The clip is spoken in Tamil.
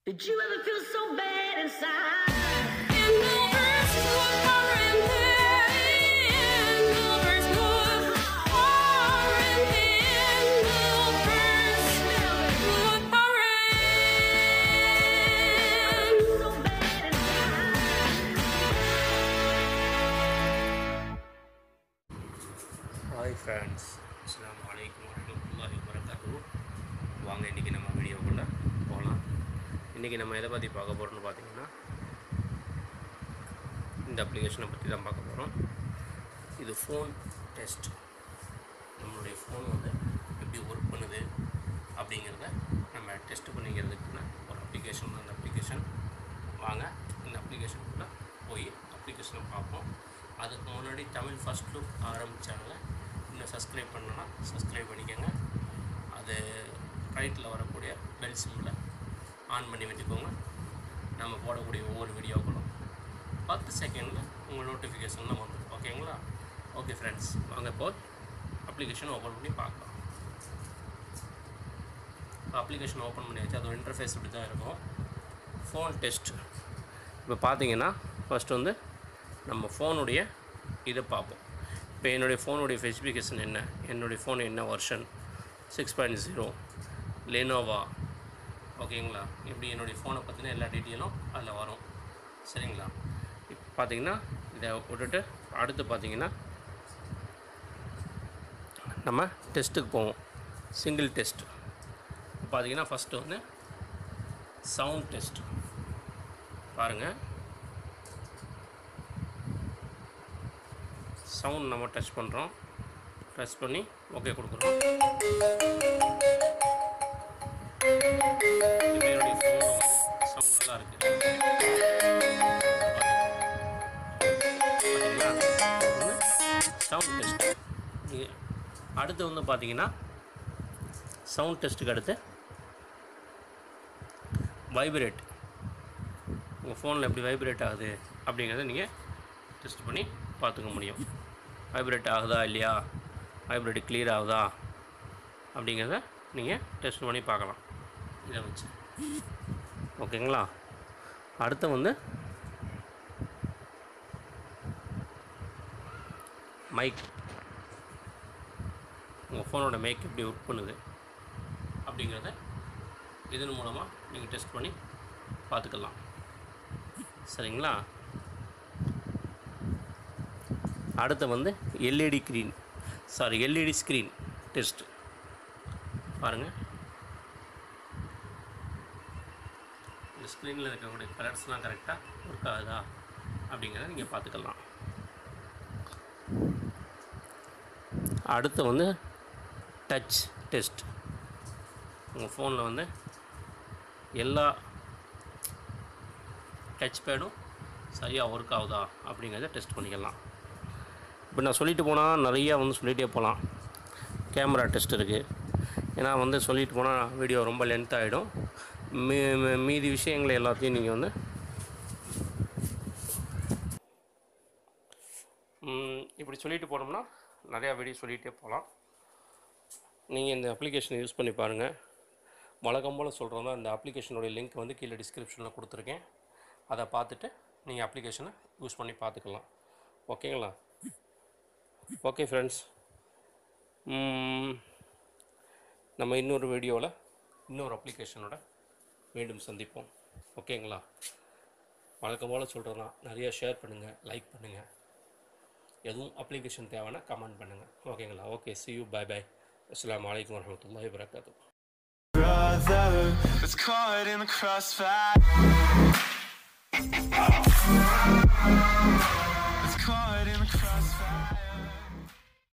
Did you ever feel so bad inside? So bad inside. Hi friends அஸ்ஸலாமு அலைக்கும் வரஹ்மத்துல்லாஹி வபரகாத்துஹு வாங்க இன்றைக்கி நம்ம வீடியோக்குள்ளே போகலாம் இன்றைக்கி நம்ம எதை பற்றி பார்க்க போகிறோம்னு பார்த்தீங்கன்னா இந்த அப்ளிகேஷனை பற்றி தான் பார்க்க போகிறோம் இது ஃபோன் டெஸ்ட் நம்மளுடைய ஃபோன் வந்து எப்படி ஒர்க் பண்ணுது அப்படிங்கிறத நம்ம டெஸ்ட் பண்ணிக்கிறதுக்கான ஒரு அப்ளிகேஷன் அந்த அப்ளிகேஷன் வாங்க இந்த அப்ளிகேஷனுக்குள்ளே போய் அப்ளிகேஷனை பார்ப்போம் அதுக்கு முன்னாடி தமிழ் ஃபஸ்ட் லுக் ஆரம்பித்தாங்க இன்னும் சப்ஸ்கிரைப் பண்ணணும்னா சப்ஸ்கிரைப் பண்ணிக்கோங்க அது ரைட்டில் வரக்கூடிய பெல் சிம்பிளை ஆன் பண்ணி வச்சுக்கோங்க நம்ம போடக்கூடிய ஒவ்வொரு வீடியோக்களும் பத்து செகண்டில் உங்கள் நோட்டிஃபிகேஷனில் வந்துடும் ஓகேங்களா ஓகே ஃப்ரெண்ட்ஸ் வாங்க இப்போ அப்ளிகேஷன் ஓப்பன் பண்ணி பார்க்கலாம் அப்ளிகேஷன் ஓப்பன் பண்ணியாச்சு அதோட இன்டர்ஃபேஸ் இப்படி தான் இருக்கும் ஃபோன் டெஸ்ட் இப்போ பார்த்தீங்கன்னா ஃபஸ்ட் வந்து நம்ம ஃபோனுடைய இதை பார்ப்போம் இப்போ என்னுடைய ஃபோனுடைய ஸ்பெசிஃபிகேஷன் என்ன என்னுடைய ஃபோன் என்ன version six point zero Lenovo ஓகேங்களா இப்படி என்னுடைய ஃபோனை பற்றின எல்லா டீட்டெயிலும் அதில் வரும் சரிங்களா இப்போ பார்த்தீங்கன்னா இதை விட்டுட்டு அடுத்து பார்த்தீங்கன்னா நம்ம டெஸ்ட்டுக்கு போவோம் சிங்கிள் டெஸ்ட் பார்த்தீங்கன்னா ஃபஸ்ட்டு வந்து சவுண்ட் டெஸ்ட் பாருங்கள் சவுண்ட் நம்ம டச் பண்ணுறோம் டச் பண்ணி ஓகே கொடுக்குறோம் இப்போ என்னுடைய ஃபோனில் வந்து சவுண்ட் நல்லா இருக்குது சவுண்ட் டெஸ்ட் அடுத்து வந்து பார்த்தீங்கன்னா சவுண்ட் டெஸ்ட்டுக்கு அடுத்து வைப்ரேட் உங்கள் ஃபோனில் எப்படி வைப்ரேட் ஆகுது அப்படிங்கிறத நீங்கள் டெஸ்ட் பண்ணி பார்த்துக்க முடியும் வைப்ரேட் ஆகுதா இல்லையா வைப்ரேட் கிளியர் ஆகுதா அப்படிங்கிறத நீங்கள் டெஸ்ட் பண்ணி பார்க்கலாம் இதை வச்சு ஓகேங்களா அடுத்து வந்து மைக் உங்கள் ஃபோனோட மைக் எப்படி ஒர்க் பண்ணுது அப்படிங்கிறத இதன் மூலமாக நீங்கள் டெஸ்ட் பண்ணி பார்த்துக்கலாம் சரிங்களா அடுத்து வந்து LED screen sorry LED screen test பாருங்கள் இந்த ஸ்க்ரீனில் இருக்கக்கூடிய கலர்ஸ்லாம் கரெக்டாக ஒர்க் ஆகுதா அப்படிங்கிறத நீங்கள் பார்த்துக்கலாம் அடுத்து வந்து டச் டெஸ்ட் உங்கள் ஃபோனில் வந்து எல்லா டச் பேடும் சரியாக ஒர்க் ஆகுதா அப்படிங்கிறத டெஸ்ட் பண்ணிக்கலாம் இப்போ நான் சொல்லிட்டு போனால் நிறையா வந்து சொல்லிகிட்டே போகலாம் கேமரா டெஸ்ட் இருக்குது ஏன்னா வந்து சொல்லிட்டு போனால் வீடியோ ரொம்ப லென்த் ஆகிடும் மீ மீ- மீதி விஷயங்களை எல்லாத்தையும் நீங்கள் வந்து ம், இப்படி சொல்லிட்டு போனோம்னா நிறையா வீடியோ சொல்லிகிட்டே போகலாம் நீங்கள் இந்த அப்ளிகேஷனை யூஸ் பண்ணி பாருங்கள் வழக்கம் போல் சொல்கிறோம்னா இந்த அப்ளிகேஷனுடைய லிங்க் வந்து கீழே டிஸ்கிரிப்ஷனில் கொடுத்துருக்கேன் அதை பார்த்துட்டு நீங்கள் அப்ளிகேஷனை யூஸ் பண்ணி பார்த்துக்கலாம் ஓகேங்களா ஓகே ஃப்ரெண்ட்ஸ் நம்ம இன்னொரு வீடியோவில் இன்னொரு அப்ளிகேஷனோட மீண்டும் சந்திப்போம் ஓகேங்களா வழக்கம் போல் சொல்கிறோன்னா நிறைய ஷேர் பண்ணுங்கள் லைக் பண்ணுங்கள் எதுவும் அப்ளிகேஷன் தேவைன்னா கமெண்ட் பண்ணுங்கள் ஓகேங்களா okay see you bye bye அஸ்ஸலாமு அலைக்கும் வரமத்துல்லாஹி வரகாத்து brother was caught in the crossfire.